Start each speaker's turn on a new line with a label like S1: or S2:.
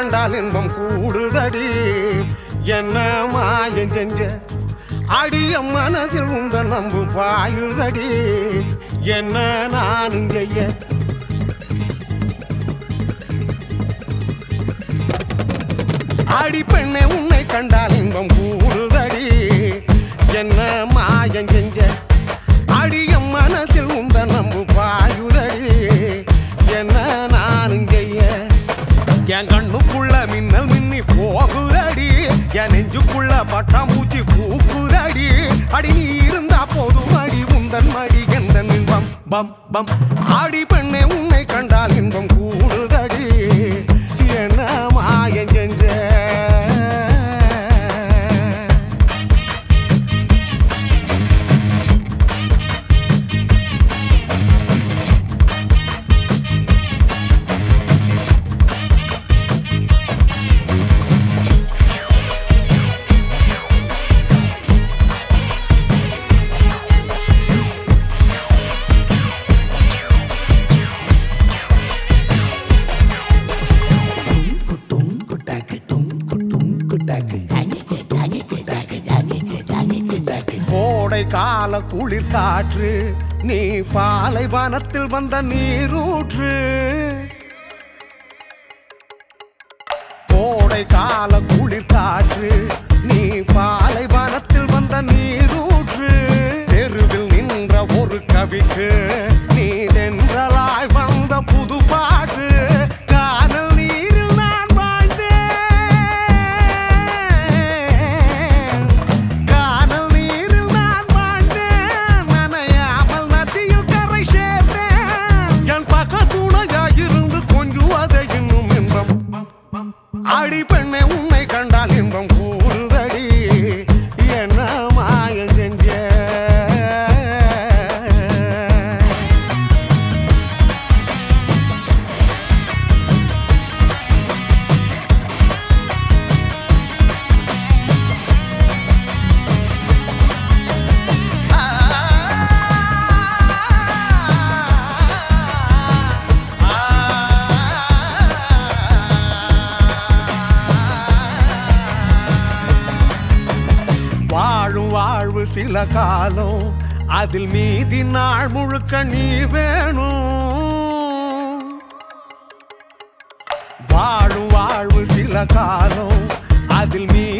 S1: கண்டால் இன்பம் கூடுதடி என்ன மாயம் செஞ்ச அடிய மனசில் உந்த நம்பு பாயுதடி என்ன நானும் செய்ய அடி பெண்ணே உன்னை கண்டால் இன்பம் கூடுதடி என்ன மாயம் செஞ்ச அடிய மனசில் உந்த நம்பு பாயுதடி என்ன நானும் செய்ய என் கண்ணுக்குள்ள மின்னல் மின்னி போகுதடி என் நெஞ்சுக்குள்ள பட்டாம்பூச்சி பூக்குதடி அடி நீ இருந்தா போதும் அடி உந்தன் மடி எந்த இன்பம் பம் பம் ஆடி பெண்ணே உன்னை கண்டால் இன்பம் கூடுதடி என்ன மாயம் செஞ்ச
S2: குட்டும் குட்டாக்கு டும் குட்டும் குட்டாக்கு ஜானி ஜானி குட்டாக்கு ஜானி ஜானி குட்டாக்கு
S1: கோடை கால குளிர் காற்று நீ பாலைவனத்தில் வந்த நீரூற்று கோடை கால குளிர் காற்று நீ பாலைவனத்தில் வந்த நீரூற்று தெருவில் நின்ற ஒரு கவிக்கு நீ தென்றலாய் வந்த புது பாட்டு காதல் நீரில் நான் வாழ்ந்தேன் கானல் நீரில் நான் வாழ்ந்தேன் நனையாமல் நதியில் கரை சேர்ந்தேன் என் பக்க துணையாயிருந்து கொஞ்சுவதை இன்னும் இன்பம் அடி பெண்ணை உன்னை கண்டால் இன்பம் கூறுதடி என்ன மாயம் செஞ்ச வாழும் வாழ்வு சில காலம் அதில் மீதி நாள் முழுக்க நீ வேணும் வாழும் வாழ்வு சில காலம் அதில் மீதி